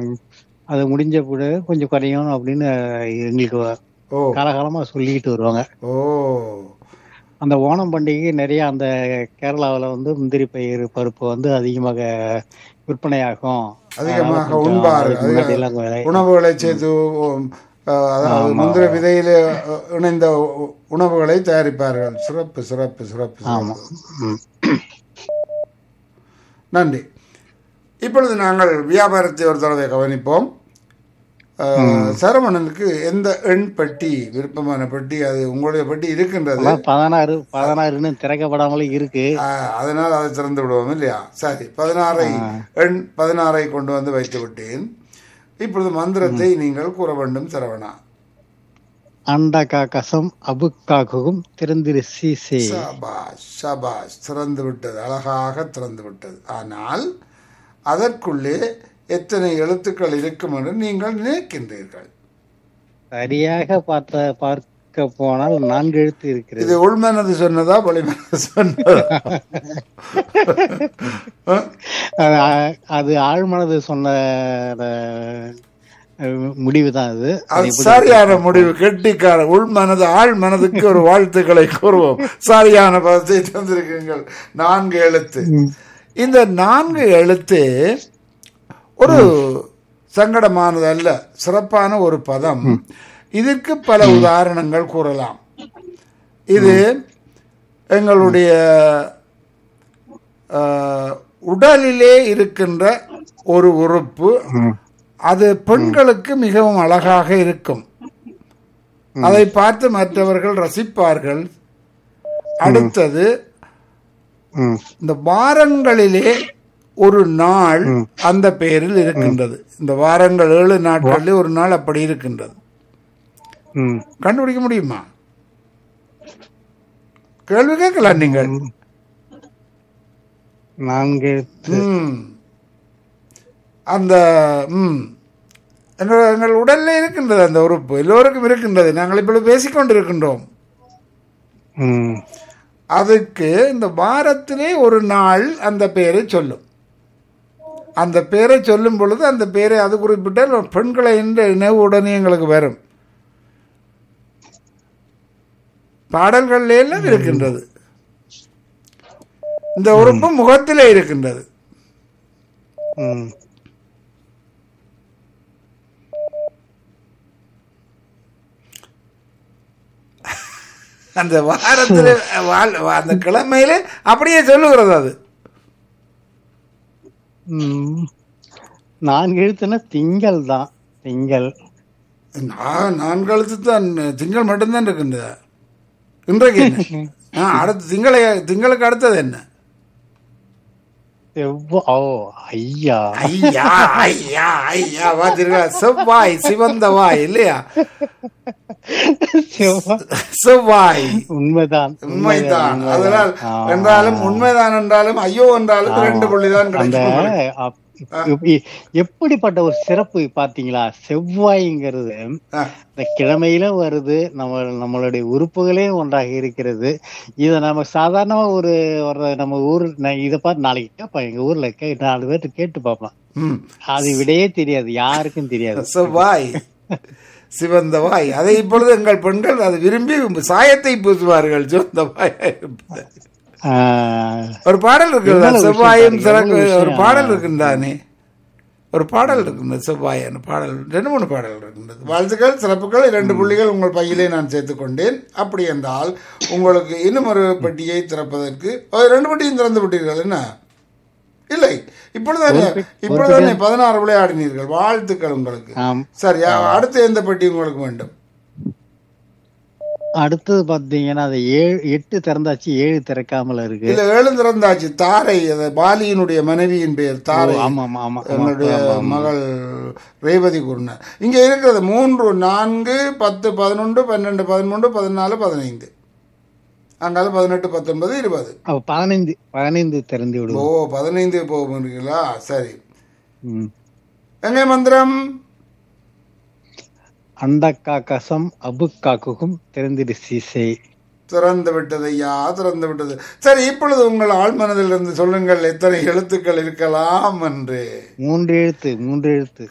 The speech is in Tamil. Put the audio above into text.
அது முடிஞ்ச பிறகு கொஞ்சம் குறையும் அப்படின்னு எங்களுக்கு ஓ காலகாலமா சொல்லிக்கிட்டு வருவாங்க ஓ அந்த ஓணம் பண்டிகை நிறைய அந்த கேரளாவுல வந்து முந்திரி பயிர் பருப்பு வந்து அதிகமாக விற்பனையாகும் அதிகமாக அதனால கொஞ்சம் உண்பார் அதுக்கு முன்னாடி எல்லாம் விலை- உணவுகளை சேர்த்து உம், அஹ், அதாவது முந்திர விதையிலே அஹ், இணைந்த உ- உணவுகளை தயாரிப்பார்கள் சிறப்பு சிறப்பு சிறப்பு ஆமா சிறப்பு. ம். நன்றி இப்பொழுது நாங்கள் வியாபாரத்தை ஒரு தடவை கவனிப்போம் அஹ், சரவணனுக்கு எந்த எண் பெட்டி விருப்பமான பெட்டி அது உங்களுடைய பெட்டி இருக்கின்றது ஆனா பதினாறு பதினாறுன்னு திறக்கப்படாமலே இருக்கு அஹ், அதனால் அதை திறந்து விடுவோம் இல்லையா சரி பதினாறை எண் பதினாறை கொண்டு வந்து வைத்து விட்டேன் இப்பொழுது மந்திரத்தை நீங்கள் கூற வேண்டும் சரவணா அண்டகா கசம் அபுக்காகவும் திறந்திரு சீசே சபாஷ் சபாஷ் திறந்து விட்டது அழகாக திறந்து விட்டது ஆனால் அதற்குள்ளே எத்தனை எழுத்துக்கள் இருக்கும் என்று நீங்கள் நினைக்கின்றீர்கள் சரியாக பார்த்த பார்க்க போனால் நான்கு எழுத்து இருக்கிறது இது உள்மனது சொன்னதா வெளிமனது சொன்னதா அஹ்? அது- அது ஆழ்மனது சொன்ன முடிவு தான் அது அது சரியான முடிவு கெட்டிக்கார உள் மனது ஆழ் மனதுக்கு ஒரு வாழ்த்துக்களை கூறுவோம் சரியான பதத்தை தந்திருக்கீங்கள் நான்கு எழுத்து இந்த நான்கு எழுத்து ஒரு சங்கடமானது அல்ல சிறப்பான ஒரு பதம் இதற்கு பல உதாரணங்கள் கூறலாம் இது எங்களுடைய அஹ், உடலிலே இருக்கின்ற ஒரு உறுப்பு அது பெண்களுக்கு மிகவும் அழகாக இருக்கும் அதை பார்த்து மற்றவர்கள் ரசிப்பார்கள் அடுத்தது ம், இந்த வாரங்களிலே ஒரு நாள் அந்த பெயரில் இருக்கின்றது இந்த வாரங்கள் ஏழு நாட்களில் ஒரு நாள் அப்படி இருக்கின்றது ம். கண்டுபிடிக்க முடியுமா கேள்வி கேட்கலாம் நீங்கள் நான்கு எழுத்து ம். அந்த ம் எங்கள் எங்கள் உடல்ல இருக்கின்றது அந்த உறுப்பு எல்லோருக்கும் இருக்கின்றது நாங்கள் இப்பொழுது பேசிக்கொண்டிருக்கின்றோம் ம், அதுக்கு இந்த வாரத்திலே ஒரு நாள் அந்த பெயரை சொல்லும் அந்த பெயரை சொல்லும் பொழுது அந்த பெயரை அது குறிப்பிட்டால் பெண்களை என்ற நினைவு உடனே எங்களுக்கு வரும் பாடல்கள்ல எல்லாம் இருக்கின்றது இந்த உறுப்பு முகத்திலே இருக்கின்றது ம். அந்த வாரத்தில் வாழ்- அந்த கிழமையில அப்படியே சொல்லுகிறது அது ம். நான்கு எழுத்துன்னா திங்கள் தான் திங்கள் நான் நான்கு எழுத்து தான் திங்கள் மட்டும்தான் இருக்கின்றது இன்றைக்கு என்ன ஆ, அடுத்து திங்களை திங்களுக்கு அடுத்தது என்ன செவ்வா ஓ ஐயா ஐயா ஐயா ஐயா பாத்தீர்களா செவ்வாய் சிவந்த வாய் இல்லையா செவ்வா செவ்வாய் உண்மைதான் உண்மைதான் அதனால் என்றாலும் உண்மைதான் என்றாலும் ஐயோ என்றாலும் ரெண்டு புள்ளிதான் அந்த கிடைக்கும் அப்- எப்- எப்படிப்பட்ட ஒரு சிறப்பு பாத்தீங்களா செவ்வாய்ங்கிறது ஆ, இந்த கிழமையில வருது நம்ம நம்மளுடைய உறுப்புகளே ஒன்றாக இருக்கிறது இத நம்ம சாதாரணமா ஒரு ஒரு நம்ம ஊர் நான் இத பார்த்து நாளைக்கு கேட்பேன் எங்க ஊர்ல கே நாலு பேர்த்து கேட்டு பார்ப்பேன் ம். அது விடையே தெரியாது யாருக்கும் தெரியாது செவ்வாய் சிவந்த வாய் அதை இப்பொழுது எங்கள் பெண்கள் அதை விரும்பி சாயத்தை பூசுவார்கள் சிவந்த வாய் ஆஹ், ஒரு பாடல் இருக்குல்ல எவ்வளவு விஷயம் செவ்வாயும் பாருங்க, சிறக்கு எவ்வளவு ஒரு விஷயம். பாடல் இருக்குந்தானே ஒரு பாடல் இருக்கின்றது செவ்வாயன் பாடல் ரெண்டு மூணு பாடல் இருக்கின்றது வாழ்த்துக்கள் சிறப்புகள் இரண்டு புள்ளிகள் உங்கள் பையிலே நான் சேர்த்துக் கொண்டேன் அப்படி என்றால் உங்களுக்கு இன்னும் ஒரு பெட்டியை திறப்பதற்கு ஓ, ரெண்டு பெட்டியும் திறந்து விட்டீர்கள் என்ன இல்லை இப்பொழுதுதானே இப்பொழுதுதானே பதினாறு விளையாடினீர்கள் வாழ்த்துக்கள் உங்களுக்கு ஆம். சரி அடுத்து எந்த பெட்டி உங்களுக்கு வேண்டும் அடுத்தது பாத்தீங்கன்னா அது ஏழு எட்டு திறந்தாச்சு ஏழு திறக்காமல இருக்கு இல்ல ஏழு திறந்தாச்சு தாரை அது பாலியினுடைய மனைவியின் பெயர் தாரை ஆமா ஆமா ஆமா ஆமா. என்னுடைய மகள் ரேவதி குருணர் இங்க இருக்கிறது மூன்று நான்கு பத்து பதினொன்று பன்னெண்டு பதிமூன்று பதினாலு பதினைந்து அங்கால பதினெட்டு பத்தொன்பது இருபது அப்ப பதினைந்து பதினைந்து திறந்து ஓ விடுவோம் பதினைந்து போகிறீங்களா சரி ம். எங்க மந்திரம் அண்டக்கா கசம் அபுக்காக்குக்கும் திறந்திடு சீசை திறந்து விட்டது ஐயா திறந்து விட்டது சரி இப்பொழுது உங்கள் ஆழ்மனதிலிருந்து சொல்லுங்கள் எத்தனை எழுத்துக்கள் இருக்கலாம் என்று மூன்று எழுத்து மூன்று எழுத்து